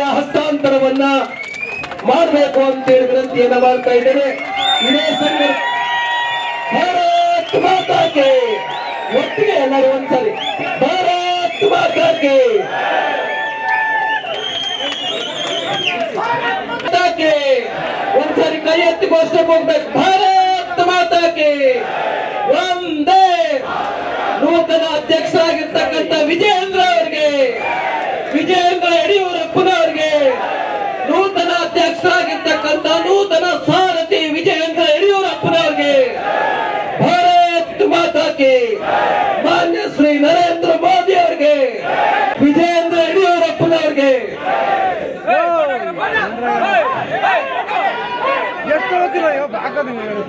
ಜವಾಬ್ದಾರಿಯ ಹಸ್ತಾಂತರವನ್ನ ಮಾಡಬೇಕು ಅಂತೇಳಿ ವಿನಂತಿಯನ್ನ ಮಾಡ್ತಾ ಇದ್ದೇನೆ ಇದೇ ಸಂಘ ಭಾರತ್ ಮಾತಾಕ್ಕೆ ಒಟ್ಟಿಗೆ ಎಲ್ಲರೂ ಒಂದ್ಸರಿ ಭಾರತ್ ಮಾತಾಕ್ಕೆ ಮಾತಾಕ್ಕೆ ಒಂದ್ಸರಿ ಕೈ ಎತ್ತಿ ಘೋಷಣೆ ಹೋಗ್ಬೇಕು ಭಾರತ್ ಮಾತಾಕ್ಕೆ ಒಂದೇ ನೂತನ ಅಧ್ಯಕ್ಷರಾಗಿರ್ತಕ್ಕಂಥ ವಿಜಯೇಂದ್ರ ಅವರಿಗೆ ವಿಜಯೇಂದ್ರ ಯಡಿಯೂರಪ್ಪನವರಿಗೆ ನೂತನ ಅಧ್ಯಕ್ಷರಾಗಿರ್ತಕ್ಕಂಥ ನೂತನ ಸಾರಥಿ ವಿಜಯೇಂದ್ರ ಯಡಿಯೂರಪ್ಪನವರಿಗೆ ಭಾರತ್ ಮಾತಾಕ್ಕೆ ಮಾನ್ಯ ಶ್ರೀ ನರೇಂದ್ರ ಮೋದಿ ಅವರಿಗೆ ವಿಜಯೇಂದ್ರ ಯಡಿಯೂರಪ್ಪನವರಿಗೆ ಎಷ್ಟು ಹೋಗ್ತೀರ ಹಾಕೋದು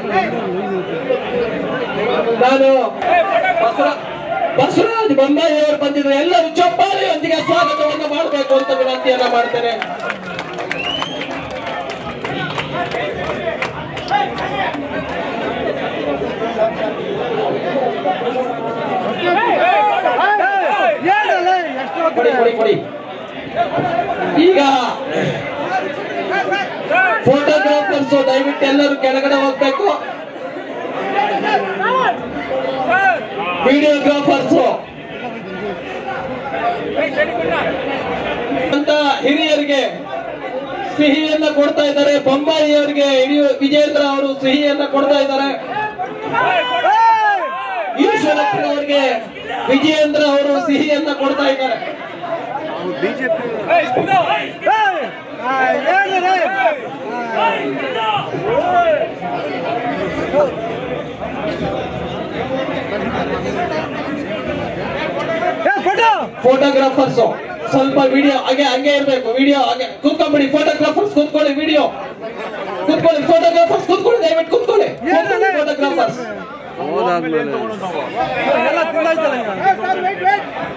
ನಾನು ಬಸವ- ಬಸವರಾಜ್ ಬೊಮ್ಮಾಯಿ ಅವರು ಬಂದಿದ್ರು ಎಲ್ಲರೂ ಚಪ್ಪಾಳೆಯೊಂದಿಗೆ ಸ್ವಾಗತವನ್ನು ಮಾಡಬೇಕು ಅಂತ ವಿನಂತಿಯನ್ನ ಮಾಡ್ತೇನೆ ಏನಲ್ಲ ಎಷ್ಟು ಕೊಡಿ ಹೋಗ್ತೀರ ಕೊಡಿ ಕೊಡಿ ಈಗ ಫೋಟೋಗ್ರಾಫರ್ಸ್ ದಯವಿಟ್ಟು ಎಲ್ಲರೂ ಕೆಳಗಡೆ ಹೋಗ್ಬೇಕು ವಿಡಿಯೋಗ್ರಾಫರ್ಸ್ ಅಂತ ಹಿರಿಯರಿಗೆ ಸಿಹಿಯನ್ನ ಕೊಡ್ತಾ ಇದ್ದಾರೆ ಬೊಮ್ಮಾಯಿ ಅವರಿಗೆ ವಿಜೇಂದ್ರ ಅವರು ಸಿಹಿಯನ್ನ ಕೊಡ್ತಾ ಇದ್ದಾರೆ ಈಶ್ವರಪ್ಪನವರಿಗೆ ವಿಜಯೇಂದ್ರ ಅವರು ಸಿಹಿಯನ್ನ ಕೊಡ್ತಾ ಇದ್ದಾರೆ ಬಿಜೆಪಿ ಏನಿದೆ ಫೋಟೋ ಫೋಟೋಗ್ರಾಫರ್ಸ್ ಸ್ವಲ್ಪ ವಿಡಿಯೋ ಹಾಗೆ ಹಂಗೆ ಇರ್ಬೇಕು ವಿಡಿಯೋ ಹಾಗೆ ಕೂತ್ಕೊಂಡ್ಬಿಡಿ ಫೋಟೋಗ್ರಾಫರ್ಸ್ ಕೂತ್ಕೊಳ್ಳಿ ವಿಡಿಯೋ ಕೂತ್ಕೊಳ್ಳಿ ಫೋಟೋಗ್ರಾಫರ್ಸ್ ಕೂತ್ಕೊಳ್ಳಿ ದಯವಿಟ್ಟು ಕೂತ್ಕೊಳ್ಳಿ ಫೋಟೋಗ್ರಾಫರ್ಸ್ ಎಲ್ಲ ತಿಂದಾಯ್ತಲ್ಲ ಈಗ.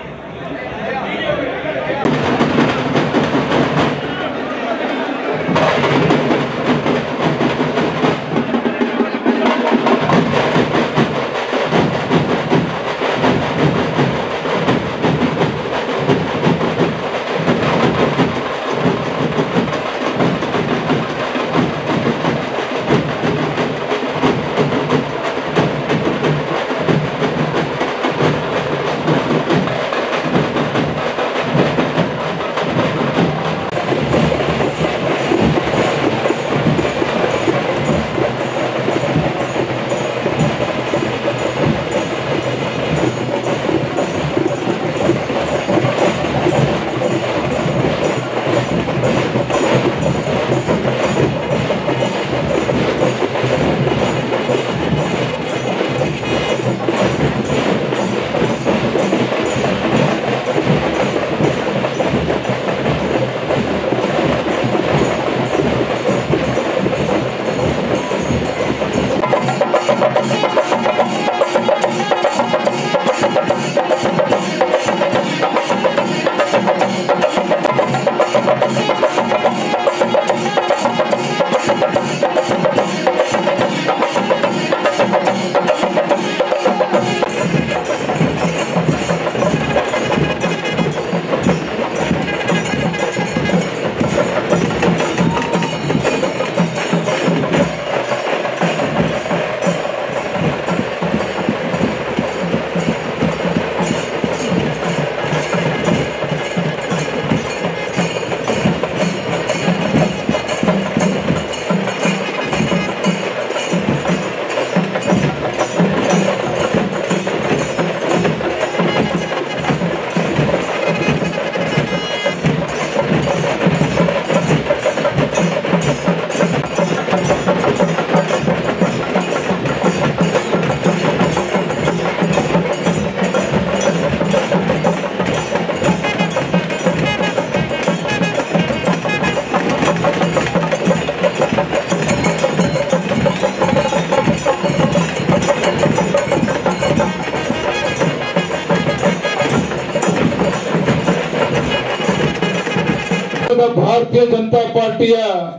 ಭಾರತದ ಭಾರತೀಯ ಜನತಾ ಪಾರ್ಟಿಯ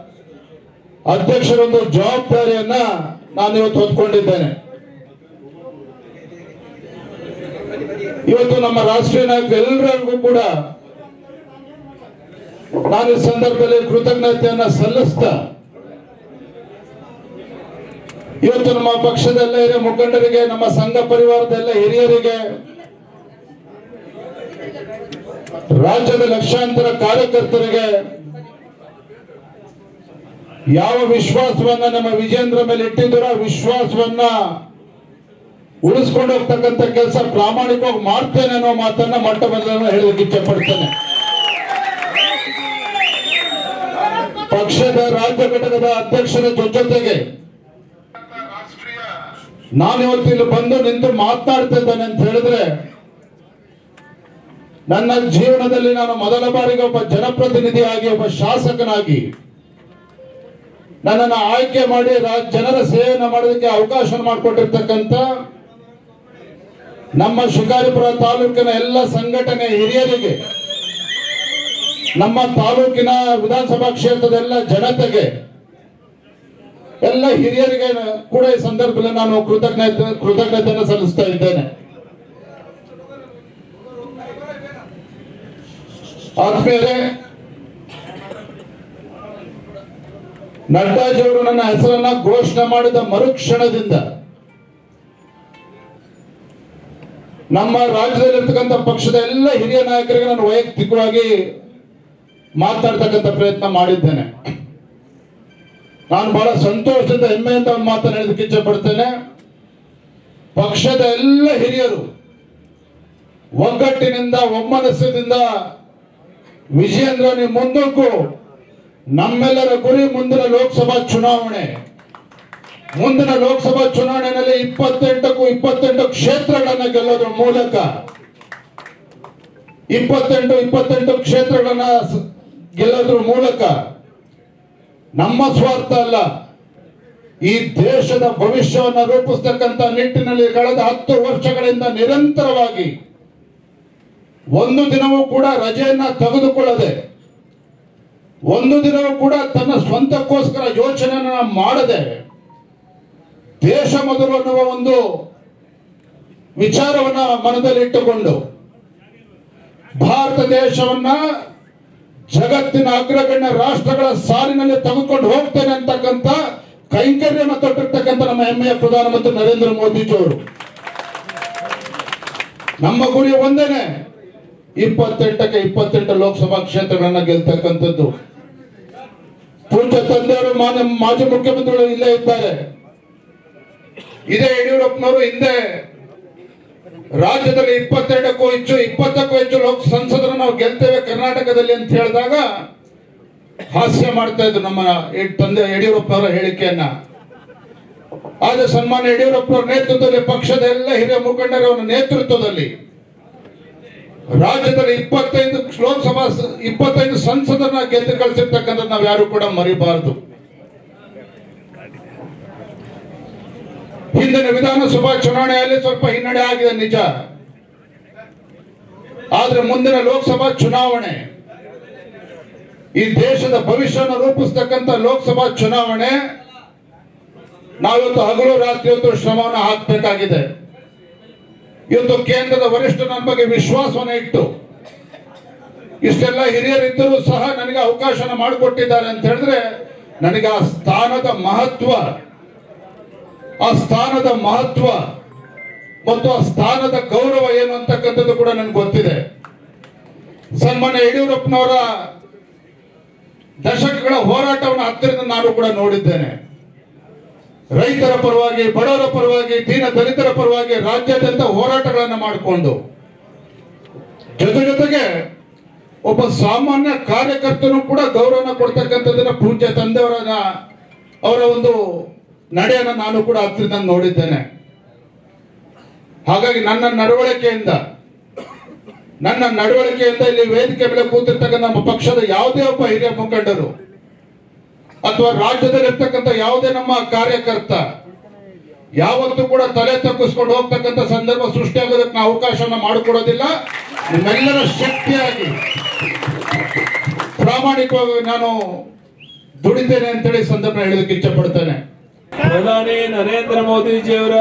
ಅಧ್ಯಕ್ಷರೊಂದು ಜವಾಬ್ದಾರಿಯನ್ನ ನಾನು ಇವತ್ತು ಹೊತ್ಕೊಂಡಿದ್ದೇನೆ ಇವತ್ತು ನಮ್ಮ ರಾಷ್ಟ್ರೀಯ ನಾಯಕರು ಎಲ್ಲರಿಗೂ ಕೂಡ ನಾನು ಈ ಸಂದರ್ಭದಲ್ಲಿ ಕೃತಜ್ಞತೆಯನ್ನ ಸಲ್ಲಿಸ್ತಾ ಇವತ್ತು ನಮ್ಮ ಪಕ್ಷದ ಎಲ್ಲ ಹಿರಿಯ ಮುಖಂಡರಿಗೆ ನಮ್ಮ ಸಂಘ ಪರಿವಾರದ ಎಲ್ಲ ಹಿರಿಯರಿಗೆ ರಾಜ್ಯದ ಲಕ್ಷಾಂತರ ಕಾರ್ಯಕರ್ತರಿಗೆ ಯಾವ ವಿಶ್ವಾಸವನ್ನ ನಮ್ಮ ವಿಜೇಂದ್ರ ಮೇಲೆ ಇಟ್ಟಿದ್ದೀರೋ ಆ ವಿಶ್ವಾಸವನ್ನ ಉಳಿಸ್ಕೊಂಡು ಹೋಗ್ತಕ್ಕಂಥ ಕೆಲಸ ಪ್ರಾಮಾಣಿಕವಾಗಿ ಮಾಡ್ತೇನೆ ಅನ್ನೋ ಮಾತನ್ನ ಮೊಟ್ಟ ಮೊದಲನ್ನು ಹೇಳಲಿಕ್ಕೆ ಇಚ್ಛೆ ಪಡ್ತೇನೆ ಪಕ್ಷದ ರಾಜ್ಯ ಘಟಕದ ಅಧ್ಯಕ್ಷರ ಜೊ- ಜೊತೆಗೆ ನಾನು ಇವತ್ತು ಇಲ್ಲಿ ಬಂದು ನಿಂತು ಮಾತನಾಡ್ತಾ ಇದ್ದೇನೆ ಅಂತ ಹೇಳಿದ್ರೆ ನನ್ನ ಜೀವನದಲ್ಲಿ ನಾನು ಮೊದಲ ಬಾರಿಗೆ ಒಬ್ಬ ಜನಪ್ರತಿನಿಧಿಯಾಗಿ ಒಬ್ಬ ಶಾಸಕನಾಗಿ ನನ್ನನ್ನು ಆಯ್ಕೆ ಮಾಡಿ ರಾ- ಜನರ ಸೇವೆಯನ್ನು ಮಾಡೋದಕ್ಕೆ ಅವಕಾಶ ಮಾಡಿಕೊಟ್ಟಿರ್ತಕ್ಕಂಥ ನಮ್ಮ ಶಿಕಾರಿಪುರ ತಾಲೂಕಿನ ಎಲ್ಲ ಸಂಘಟನೆ ಹಿರಿಯರಿಗೆ ನಮ್ಮ ತಾಲೂಕಿನ ವಿಧಾನಸಭಾ ಕ್ಷೇತ್ರದ ಎಲ್ಲ ಜನತೆಗೆ ಎಲ್ಲ ಹಿರಿಯರಿಗೆ ಕೂಡ ಈ ಸಂದರ್ಭದಲ್ಲಿ ನಾನು ಕೃತಜ್ಞತೆ ಕೃತಜ್ಞತೆಯನ್ನು ಸಲ್ಲಿಸ್ತಾ ಇದ್ದೇನೆ ಆದ್ಮೇಲೆ ನಡ್ಡಾಜಿಯವರು ನನ್ನ ಹೆಸರನ್ನ ಘೋಷಣೆ ಮಾಡಿದ ಮರುಕ್ಷಣದಿಂದ ನಮ್ಮ ರಾಜ್ಯದಲ್ಲಿರ್ತಕ್ಕಂಥ ಪಕ್ಷದ ಎಲ್ಲ ಹಿರಿಯ ನಾಯಕರಿಗೆ ನಾನು ವೈಯಕ್ತಿಕವಾಗಿ ಮಾತಾಡ್ತಕ್ಕಂಥ ಪ್ರಯತ್ನ ಮಾಡಿದ್ದೇನೆ ನಾನು ಬಹಳ ಸಂತೋಷದಿಂದ ಹೆಮ್ಮೆಯಿಂದ ಒಂದು ಮಾತನ್ನು ಹೇಳೋದಕ್ಕೆ ಇಚ್ಛೆ ಪಡ್ತೇನೆ ಪಕ್ಷದ ಎಲ್ಲ ಹಿರಿಯರು ಒಗ್ಗಟ್ಟಿನಿಂದ ಒಮ್ಮನಸ್ಸದಿಂದ ವಿಜಯೇಂದ್ರ ನೀವು ಮುಂದಕ್ಕೂ ನಮ್ಮೆಲ್ಲರ ಗುರಿ ಮುಂದಿನ ಲೋಕಸಭಾ ಚುನಾವಣೆ ಮುಂದಿನ ಲೋಕಸಭಾ ಚುನಾವಣೆಯಲ್ಲಿ ಇಪ್ಪತ್ತೆಂಟಕ್ಕೂ ಇಪ್ಪತ್ತೆಂಟು ಕ್ಷೇತ್ರಗಳನ್ನ ಗೆಲ್ಲೋದ್ರ ಮೂಲಕ ಇಪ್ಪತ್ತೆಂಟು ಇಪ್ಪತ್ತೆಂಟು ಕ್ಷೇತ್ರಗಳನ್ನ ಸ- ಗೆಲ್ಲೋದ್ರ ಮೂಲಕ ನಮ್ಮ ಸ್ವಾರ್ಥ ಅಲ್ಲ ಈ ದೇಶದ ಭವಿಷ್ಯವನ್ನ ರೂಪಿಸ್ತಕ್ಕಂಥ ನಿಟ್ಟಿನಲ್ಲಿ ಕಳೆದ ಹತ್ತು ವರ್ಷಗಳಿಂದ ನಿರಂತರವಾಗಿ ಒಂದು ದಿನವೂ ಕೂಡ ರಜೆಯನ್ನ ತೆಗೆದುಕೊಳ್ಳದೆ ಒಂದು ದಿನವೂ ಕೂಡ ತನ್ನ ಸ್ವಂತಕ್ಕೋಸ್ಕರ ಯೋಚನೆಯನ್ನ ಮಾಡದೆ ದೇಶ ಮೊದಲು ಅನ್ನುವ ಒಂದು ವಿಚಾರವನ್ನ ಮನದಲ್ಲಿಟ್ಟುಕೊಂಡು ಭಾರತ ದೇಶವನ್ನ ಜಗತ್ತಿನ ಅಗ್ರಗಣ್ಯ ರಾಷ್ಟ್ರಗಳ ಸಾಲಿನಲ್ಲಿ ತೆಗೆದುಕೊಂಡು ಹೋಗ್ತೇನೆ ಅಂತಕ್ಕಂಥ ಕೈಂಕರ್ಯನ ತೊಟ್ಟಿರ್ತಕ್ಕಂಥ ನಮ್ಮ ಹೆಮ್ಮೆಯ ಪ್ರಧಾನಮಂತ್ರಿ ನರೇಂದ್ರ ಮೋದಿಜಿಯವರು ನಮ್ಮ ಗುರಿ ಒಂದೇನೆ ಇಪ್ಪತ್ತೆಂಟಕ್ಕೆ ಇಪ್ಪತ್ತೆಂಟು ಲೋಕಸಭಾ ಕ್ಷೇತ್ರಗಳನ್ನ ಗೆಲ್ತಕ್ಕಂಥದ್ದು ಪೂಜ್ಯ ತಂದೆಯವರು ಮಾನ್ಯ ಮಾಜಿ ಮುಖ್ಯಮಂತ್ರಿಗಳು ಇಲ್ಲೇ ಇದ್ದಾರೆ ಇದೇ ಯಡಿಯೂರಪ್ಪನವರು ಹಿಂದೆ ರಾಜ್ಯದಲ್ಲಿ ಇಪ್ಪತ್ತೆರಡಕ್ಕೂ ಹೆಚ್ಚು ಇಪ್ಪತ್ತಕ್ಕೂ ಹೆಚ್ಚು ಲೋಕ ಸಂಸದರು ನಾವು ಗೆಲ್ತೇವೆ ಕರ್ನಾಟಕದಲ್ಲಿ ಅಂತ ಹೇಳಿದಾಗ ಹಾಸ್ಯ ಮಾಡ್ತಾ ಇದ್ರು ನಮ್ಮ ಈ ತಂದೆ ಯಡಿಯೂರಪ್ಪನವರ ಹೇಳಿಕೆಯನ್ನ ಆದ್ರೆ ಸನ್ಮಾನ್ಯ ಯಡಿಯೂರಪ್ಪನವರ ನೇತೃತ್ವದಲ್ಲಿ ಪಕ್ಷದ ಎಲ್ಲ ಹಿರಿಯ ಮುಖಂಡರ ಒಂದು ನೇತೃತ್ವದಲ್ಲಿ ರಾಜ್ಯದಲ್ಲಿ ಇಪ್ಪತ್ತೈದು ಲೋಕಸಭಾ ಸ- ಇಪ್ಪತ್ತೈದು ಸಂಸದರನ್ನ ಗೆದ್ದು ಕಳಿಸಿರ್ತಕ್ಕಂಥ ನಾವು ಯಾರು ಕೂಡ ಮರಿಬಾರದು ಹಿಂದಿನ ವಿಧಾನಸಭಾ ಚುನಾವಣೆಯಲ್ಲಿ ಸ್ವಲ್ಪ ಹಿನ್ನಡೆ ಆಗಿದೆ ನಿಜ ಆದ್ರೆ ಮುಂದಿನ ಲೋಕಸಭಾ ಚುನಾವಣೆ ಈ ದೇಶದ ಭವಿಷ್ಯವನ್ನು ರೂಪಿಸ್ತಕ್ಕಂಥ ಲೋಕಸಭಾ ಚುನಾವಣೆ ನಾವಿವತ್ತು ಹಗಲು ರಾತ್ರಿ ಇವತ್ತು ಶ್ರಮವನ್ನು ಹಾಕಬೇಕಾಗಿದೆ ಇವತ್ತು ಕೇಂದ್ರದ ವರಿಷ್ಠ ನನ್ನ ಬಗ್ಗೆ ವಿಶ್ವಾಸವನ್ನು ಇಟ್ಟು ಇಷ್ಟೆಲ್ಲ ಹಿರಿಯರಿದ್ದರೂ ಸಹ ನನಗೆ ಅವಕಾಶನ ಮಾಡಿಕೊಟ್ಟಿದ್ದಾರೆ ಅಂತ ಹೇಳಿದ್ರೆ ನನಗೆ ಆ ಸ್ಥಾನದ ಮಹತ್ವ ಆ ಸ್ಥಾನದ ಮಹತ್ವ ಮತ್ತು ಆ ಸ್ಥಾನದ ಗೌರವ ಏನು ಅಂತಕ್ಕಂಥದ್ದು ಕೂಡ ನನಗೆ ಗೊತ್ತಿದೆ ಸನ್ಮಾನ್ಯ ಯಡಿಯೂರಪ್ಪನವರ ದಶಕಗಳ ಹೋರಾಟವನ್ನು ಹತ್ತಿರದಿಂದ ನಾನು ಕೂಡ ನೋಡಿದ್ದೇನೆ ರೈತರ ಪರವಾಗಿ ಬಡವರ ಪರವಾಗಿ ದೀನ ದಲಿತರ ಪರವಾಗಿ ರಾಜ್ಯಾದ್ಯಂತ ಹೋರಾಟಗಳನ್ನು ಮಾಡಿಕೊಂಡು ಜೊತೆ ಜೊತೆಗೆ ಒಬ್ಬ ಸಾಮಾನ್ಯ ಕಾರ್ಯಕರ್ತನು ಕೂಡ ಗೌರವನ ಕೊಡ್ತಕ್ಕಂಥದ್ದನ್ನ ಪೂಜ್ಯ ತಂದೆಯವರ ಅವರ ಒಂದು ನಡೆಯನ್ನು ನಾನು ಕೂಡ ಹತ್ತಿರದಿಂದ ನೋಡಿದ್ದೇನೆ ಹಾಗಾಗಿ ನನ್ನ ನಡವಳಿಕೆಯಿಂದ ನನ್ನ ನಡವಳಿಕೆಯಿಂದ ಇಲ್ಲಿ ವೇದಿಕೆ ಮೇಲೆ ಕೂತಿರ್ತಕ್ಕಂಥ ನಮ್ಮ ಪಕ್ಷದ ಯಾವುದೇ ಒಬ್ಬ ಹಿರಿಯ ಮುಖಂಡರು ಅಥವಾ ರಾಜ್ಯದಲ್ಲಿರ್ತಕ್ಕಂಥ ಯಾವುದೇ ನಮ್ಮ ಕಾರ್ಯಕರ್ತ ಯಾವತ್ತೂ ಕೂಡ ತಲೆ ತಗ್ಗಿಸ್ಕೊಂಡು ಹೋಗ್ತಕ್ಕಂಥ ಸಂದರ್ಭ ಸೃಷ್ಟಿಯಾಗೋದಕ್ಕೆ ನಾವು ಅವಕಾಶವನ್ನ ಮಾಡಿಕೊಡೋದಿಲ್ಲ ನಿಮ್ಮೆಲ್ಲರ ಶಕ್ತಿಯಾಗಿ ಪ್ರಾಮಾಣಿಕವಾಗಿ ನಾನು ದುಡಿತೇನೆ ಅಂತೇಳಿ ಈ ಸಂದರ್ಭ ಹೇಳೋದಕ್ಕೆ ಇಚ್ಛೆ ಪಡ್ತೇನೆ ಪ್ರಧಾನಿ ನರೇಂದ್ರ ಮೋದಿಜಿಯವರ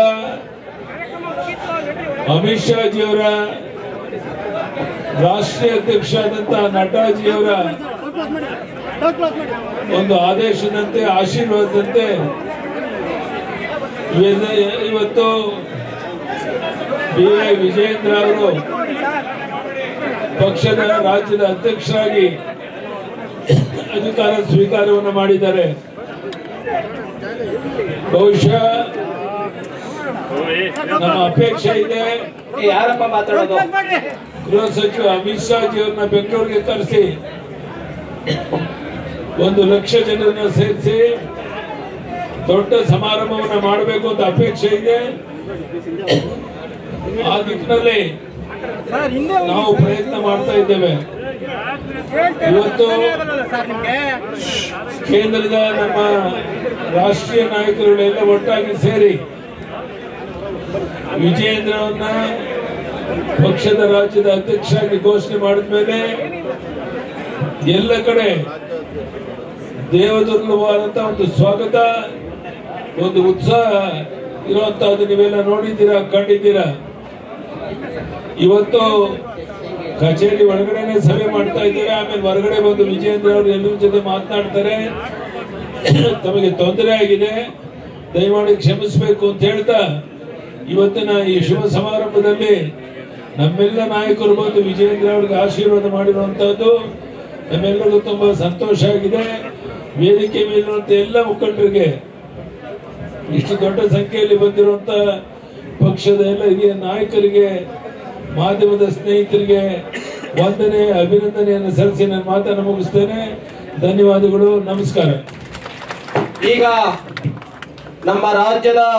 ಅಮಿತ್ ಶಾಜಿಯವರ ರಾಷ್ಟ್ರೀಯ ಅಧ್ಯಕ್ಷ ಆದಂತಹ ನಡ್ಡಾಜಿಯವರ ಕ್ಲೋಸ್ ಮಾಡಿ ಡೋರ್ ಕ್ಲೋಸ್ ಮಾಡಿ ಒಂದು ಆದೇಶದಂತೆ ಆಶೀರ್ವಾದದಂತೆ ಇವೆಲ್ಲ- ಇವತ್ತು ಬಿ ವೈ ವಿಜಯೇಂದ್ರ ಅವರು ಪಕ್ಷದ ರಾಜ್ಯದ ಅಧ್ಯಕ್ಷರಾಗಿ ಅಧಿಕಾರ ಸ್ವೀಕಾರವನ್ನು ಮಾಡಿದ್ದಾರೆ ಬಹುಶಃ ನಮ್ಮ ಅಪೇಕ್ಷೆ ಇದೆ ಏ, ಯಾರಪ್ಪ ಮಾತಾಡೋದು ಕ್ಲೋಸ್ ಮಾಡಿ ಗೃಹ ಸಚಿವ ಅಮಿತ್ ಶಾ ಜಿಯವ್ರನ್ನ ಬೆಂಗಳೂರಿಗೆ ಕರೆಸಿ ಒಂದು ಲಕ್ಷ ಜನರನ್ನ ಸೇರಿಸಿ ದೊಡ್ಡ ಸಮಾರಂಭವನ್ನ ಮಾಡಬೇಕು ಅಂತ ಅಪೇಕ್ಷೆ ಇದೆ ಆ ದಿಕ್ಕಿನಲ್ಲಿ ಸರ್ ಹಿಂದೆ ಹೋಗಿ ನಾವು ಪ್ರಯತ್ನ ಮಾಡ್ತಾ ಇದ್ದೇವೆ ಹೇಳ್ತೇನೆ ಇವತ್ತು ಬರಲ್ಲ ಸರ್ ನಿಮ್ಗೆ ಕೇಂದ್ರದ ನಮ್ಮ ರಾಷ್ಟ್ರೀಯ ನಾಯಕರುಗಳೆಲ್ಲ ಒಟ್ಟಾಗಿ ಸೇರಿ ವಿಜಯೇಂದ್ರವನ್ನ ಪಕ್ಷದ ರಾಜ್ಯದ ಅಧ್ಯಕ್ಷರಾಗಿ ಘೋಷಣೆ ಮಾಡಿದ ಮೇಲೆ ಎಲ್ಲ ಕಡೆ ದೇವದುರ್ಗವಾದಂತ ಒಂದು ಸ್ವಾಗತ ಒಂದು ಉತ್ಸಾಹ ಇರುವಂತಹದ್ದು ನೀವೆಲ್ಲ ನೋಡಿದ್ದೀರಾ ಕಂಡಿದ್ದೀರಾ ಇವತ್ತು ಕಚೇರಿ ಒಳಗಡೆನೆ ಸಭೆ ಮಾಡ್ತಾ ಇದ್ದೇವೆ ಆಮೇಲೆ ಹೊರಗಡೆ ಬಂದು ವಿಜಯೇಂದ್ರ ಅವರು ಎಲ್ಲರ ಜೊತೆ ಮಾತನಾಡ್ತಾರೆ ತಮಗೆ ತೊಂದರೆ ಆಗಿದೆ ದಯಮಾಡಿ ಕ್ಷಮಿಸಬೇಕು ಅಂತ ಹೇಳ್ತಾ ಇವತ್ತಿನ ಈ ಶುಭ ಸಮಾರಂಭದಲ್ಲಿ ನಮ್ಮೆಲ್ಲ ನಾಯಕರು ಬಂದು ವಿಜಯೇಂದ್ರ ಅವರಿಗೆ ಆಶೀರ್ವಾದ ಮಾಡಿರುವಂತಹದ್ದು ನಮ್ಮೆಲ್ಲರಿಗೂ ತುಂಬಾ ಸಂತೋಷ ಆಗಿದೆ ವೇದಿಕೆ ಮೇಲಿರುವಂತ ಎಲ್ಲ ಮುಖಂಡರಿಗೆ ಇಷ್ಟು ದೊಡ್ಡ ಸಂಖ್ಯೆಯಲ್ಲಿ ಬಂದಿರುವಂತ ಪಕ್ಷದ ಎಲ್ಲ ಹಿರಿಯ ನಾಯಕರಿಗೆ ಮಾಧ್ಯಮದ ಸ್ನೇಹಿತರಿಗೆ ವಂದನೆ ಅಭಿನಂದನೆಯನ್ನು ಸಲ್ಲಿಸಿ ನನ್ನ ಮಾತನ್ನು ಮುಗಿಸ್ತೇನೆ ಧನ್ಯವಾದಗಳು ನಮಸ್ಕಾರ ಈಗ ನಮ್ಮ ರಾಜ್ಯದ